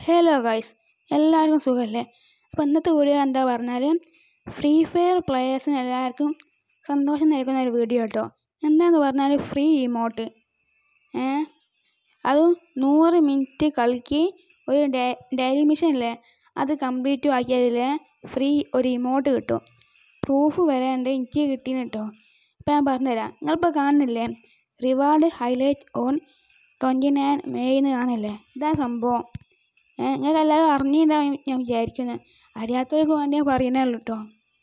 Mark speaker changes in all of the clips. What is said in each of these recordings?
Speaker 1: hello guys എല്ലാവർക്കും സുഖമല്ലേ അപ്പോൾ ഇന്നത്തെ വീഡിയോ എന്താ പറഞ്ഞാൽ ഫ്രീ ഫയർ പ്ലെയേഴ്സിന് എല്ലാവർക്കും സന്തോഷം നൽകുന്ന ഒരു വീഡിയോ കേട്ടോ എന്താന്ന് പറഞ്ഞാൽ ഫ്രീ ഇമോട്ട് ഏ അതും നൂറ് മിനിറ്റ് കളിക്ക് ഒരു ഡെയിലി മിഷൻ ഇല്ലേ അത് കംപ്ലീറ്റ് ആക്കിയാൽ ഫ്രീ ഒരു ഇമോട്ട് കിട്ടും പ്രൂഫ് വരെ ഉണ്ട് എനിക്ക് കിട്ടീന് കേട്ടോ ഇപ്പം ഞാൻ പറഞ്ഞുതരാം നിങ്ങളിപ്പോൾ കാണുന്നില്ലേ reward highlight on twenty nine മെയ്ന്ന് കാണില്ലേ ഇതാ സംഭവം ഏഹ് നിങ്ങൾക്ക് എല്ലാവരും അറിഞ്ഞിട്ടുണ്ടാവും ഞാൻ വിചാരിക്കുന്നത് അറിയാത്തവർക്ക് വേണ്ടി ഞാൻ പറയുന്നേ ഉള്ളൂ കേട്ടോ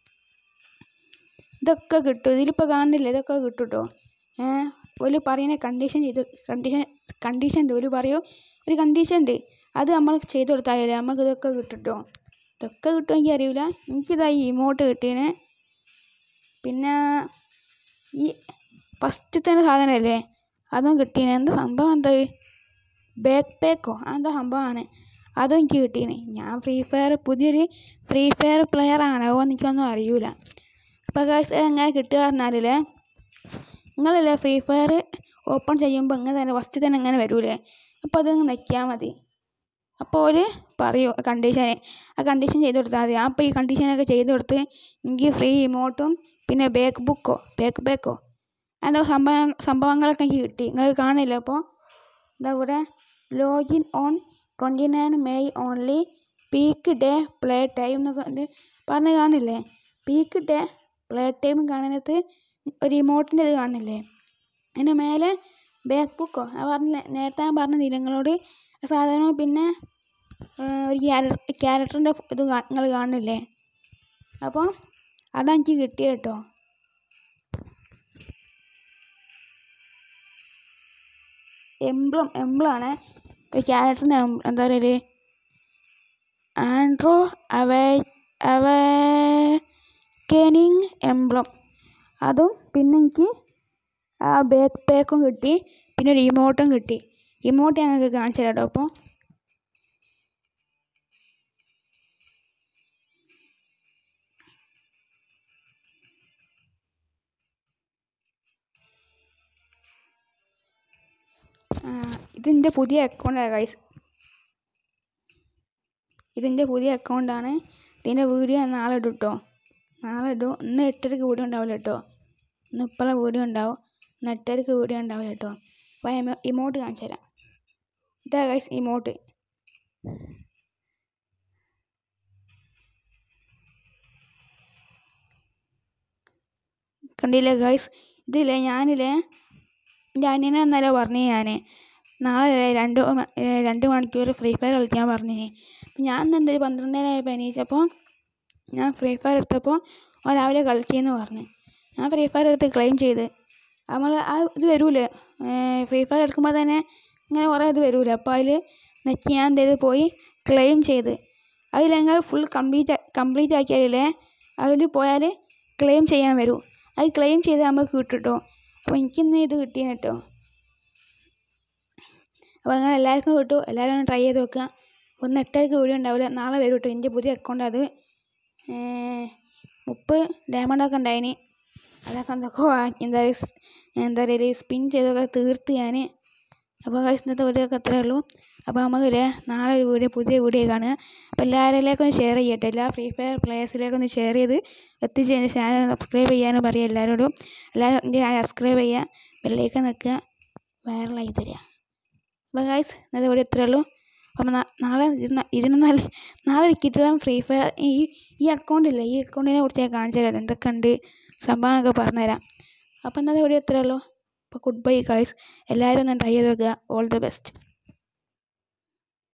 Speaker 1: ഇതൊക്കെ കിട്ടും ഇതിലിപ്പോൾ കാണുന്നില്ല ഇതൊക്കെ കിട്ടും കേട്ടോ ഏഹ് ഒരു പറയുന്ന കണ്ടീഷൻ ചെയ്ത് കണ്ടീഷൻ കണ്ടീഷൻ ഉണ്ട് ഒരു പറയൂ ഒരു കണ്ടീഷൻ ഉണ്ട് അത് നമ്മൾ ചെയ്ത് കൊടുത്താലേ നമുക്ക് ഇതൊക്കെ കിട്ടും കേട്ടോ ഇതൊക്കെ കിട്ടുമോ എനിക്ക് അറിയില്ല എനിക്കിതാ ഈ ഇമോട്ട് കിട്ടിയതിന് പിന്നെ ഈ ഫസ്റ്റ് തന്നെ സാധനമല്ലേ അതും കിട്ടീന് എന്താ സംഭവം എന്താ ബാക്ക് പാക്കോ എന്താ സംഭവമാണ് അതും എനിക്ക് കിട്ടീന് ഞാൻ ഫ്രീ ഫയർ പുതിയൊരു ഫ്രീ ഫയർ പ്ലെയർ ആണ് അതുകൊണ്ട് എനിക്കൊന്നും അറിയൂല അപ്പോൾ ഗൈസ് എങ്ങനെ കിട്ടുക പറഞ്ഞാലേ നിങ്ങളല്ലേ ഫ്രീ ഫയർ ഓപ്പൺ ചെയ്യുമ്പോൾ ഇങ്ങനെ തന്നെ ഫസ്റ്റ് തന്നെ ഇങ്ങനെ വരൂലേ അപ്പോൾ അത് നെക്കിയാൽ മതി അപ്പോൾ ഒരു പറയൂ കണ്ടീഷൻ ആ കണ്ടീഷൻ ചെയ്ത് കൊടുത്താൽ മതി ഞാൻ അപ്പോൾ ഈ കണ്ടീഷനൊക്കെ ചെയ്ത് കൊടുത്ത് എനിക്ക് ഫ്രീ ഇമോട്ടും പിന്നെ ബാക്ക് ബുക്കോ ബാക്ക് ബാക്കോ എന്താ സംഭവം സംഭവങ്ങളൊക്കെ എനിക്ക് കിട്ടി നിങ്ങൾ കാണില്ല അപ്പോൾ എന്താ ഇവിടെ login on twenty nine May only peak day play time എന്നൊക്കെ പറഞ്ഞ് കാണില്ലേ പീക്ക് ഡേ പ്ലേ ടൈം കാണുന്നത് ഒരു ഇമോട്ടിൻ്റെ ഇത് കാണില്ലേ അതിന് മേലെ ബാക്ക് ബുക്കോ ആ പറഞ്ഞില്ലേ നേരത്തെ ഞാൻ പറഞ്ഞ നിങ്ങളോട് സാധനവും പിന്നെ ഒരു ക്യാരക്ടറിൻ്റെ ഇത് നിങ്ങൾ കാണില്ലേ അപ്പോൾ അതാണ് എനിക്ക് കിട്ടിയത് കേട്ടോ എംബ്ലം എംബ്ലാണ് ഒരു ക്യാരക്ടറിൻ്റെ എന്താ പറയുക ആൻഡ്രോ അവേ അവേക്കനിങ് എംബ്ലം അതും പിന്നെ എനിക്ക് ആ ബാക്ക് പാക്കും കിട്ടി പിന്നെ ഒരു ഇമോട്ടും കിട്ടി ഇമോട്ട് ഞങ്ങൾക്ക് കാണിച്ചു തരാം കേട്ടോ അപ്പോൾ ഇതിൻ്റെ പുതിയ അക്കൗണ്ടാണ് ഗൈസ് ഇതിൻ്റെ പുതിയ അക്കൗണ്ടാണ് ഇതിൻ്റെ വീഡിയോ നാളെ ഇടും കേട്ടോ നാളെ ഇടും ഇന്ന് എട്ടരക്ക് വീഡിയോ ഉണ്ടാവില്ല കേട്ടോ ഇന്ന് ഇപ്പോഴുള്ള വീഡിയോ ഉണ്ടാവും ഇന്ന് എട്ടരക്ക് വീഡിയോ ഉണ്ടാവില്ല കേട്ടോ അപ്പോൾ ഇമോട്ട് കാണിച്ചു തരാം ഇതാ ഗൈസ് ഇമോട്ട് കണ്ടില്ലേ ഗൈസ് ഇതില്ലേ ഞാനില്ലേ എൻ്റെ അനിയനെ എന്നല്ല പറഞ്ഞു ഞാൻ നാളെ രണ്ട് രണ്ട് മണിക്കൂർ ഫ്രീ ഫയർ കളിക്കാൻ പറഞ്ഞു അപ്പം ഞാൻ ഇന്ന് എന്താ പന്ത്രണ്ടരയായപ്പോൾ എണീച്ചപ്പോൾ ഞാൻ ഫ്രീ ഫയർ എടുത്തപ്പോൾ അവൻ രാവിലെ കളിച്ചെന്ന് പറഞ്ഞു ഞാൻ ഫ്രീ ഫയർ എടുത്ത് ക്ലെയിം ചെയ്ത് നമ്മൾ ആ ഇത് വരൂലേ ഫ്രീ ഫയർ എടുക്കുമ്പോൾ തന്നെ ഇങ്ങനെ കുറേ ഇത് വരൂലേ അപ്പോൾ അതിൽ നെക്കി ഞാൻ എന്ത് ചെയ്ത് പോയി ക്ലെയിം ചെയ്ത് അതിൽ ഞങ്ങൾ ഫുൾ കംപ്ലീറ്റ് കംപ്ലീറ്റ് ആക്കിയാലേ അതിൽ പോയാൽ ക്ലെയിം ചെയ്യാൻ വരൂ അത് ക്ലെയിം ചെയ്ത് നമുക്ക് കിട്ടും കേട്ടോ അപ്പോൾ എനിക്കിന്ന് ഇത് കിട്ടിയാണ് കേട്ടോ അപ്പോൾ അങ്ങനെ എല്ലാവർക്കും കിട്ടും എല്ലാവരും ഒന്ന് ട്രൈ ചെയ്ത് നോക്കുക ഒന്ന് എട്ടരക്ക് വീഡിയോ ഉണ്ടാവില്ല നാളെ വരും കേട്ടോ എൻ്റെ പുതിയ അക്കൗണ്ട് അത് മുപ്പത് ഡയമണ്ടൊക്കെ ഉണ്ടായിന് അതൊക്കെ എന്തൊക്കെ എന്താ എന്താ പറയുക സ്പിൻ ചെയ്തൊക്കെ തീർത്ത് ഞാൻ അപ്പോൾ ഇന്നത്തെ വീഡിയോ ഒക്കെ അത്രേ ഉള്ളൂ അപ്പോൾ നമുക്ക് നാളെ ഒരു വീഡിയോ പുതിയ വീഡിയോ കാണുക അപ്പോൾ എല്ലാവരിലേക്കും ഒന്ന് ഷെയർ ചെയ്യട്ടെ എല്ലാ ഫ്രീ ഫയർ പ്ലേയേഴ്സിലേക്കൊന്ന് ഷെയർ ചെയ്ത് എത്തിച്ചതിന് ചാനൽ സബ്സ്ക്രൈബ് ചെയ്യാനും പറയുക എല്ലാവരോടും എല്ലാവരും എൻ്റെ ചാനൽ സബ്സ്ക്രൈബ് ചെയ്യുക ബെല്ലേക്ക് നിൽക്കുക വൈറലായി തരിക അപ്പോൾ ഗൈസ് ഇന്നത്തെ വീഡിയോ ഇത്രയേ ഉള്ളൂ അപ്പം നാളെ ഇതിന് നല്ല നാളെ കിട്ടില്ല ഫ്രീ ഫയർ ഈ ഈ അക്കൗണ്ടില്ലേ ഈ അക്കൗണ്ടിനെ കുറിച്ച് ഞാൻ കാണിച്ചു തരാം എന്തൊക്കെ ഉണ്ട് സംഭവമൊക്കെ പറഞ്ഞുതരാം അപ്പോൾ ഇന്നത്തെ വീഡിയോ ഇത്രയേ ഉള്ളൂ അപ്പോൾ ഗുഡ് ബൈ ഗൈസ് എല്ലാവരും ഒന്ന് ട്രൈ ചെയ്ത് നോക്കുക ഓൾ ദി ബെസ്റ്റ്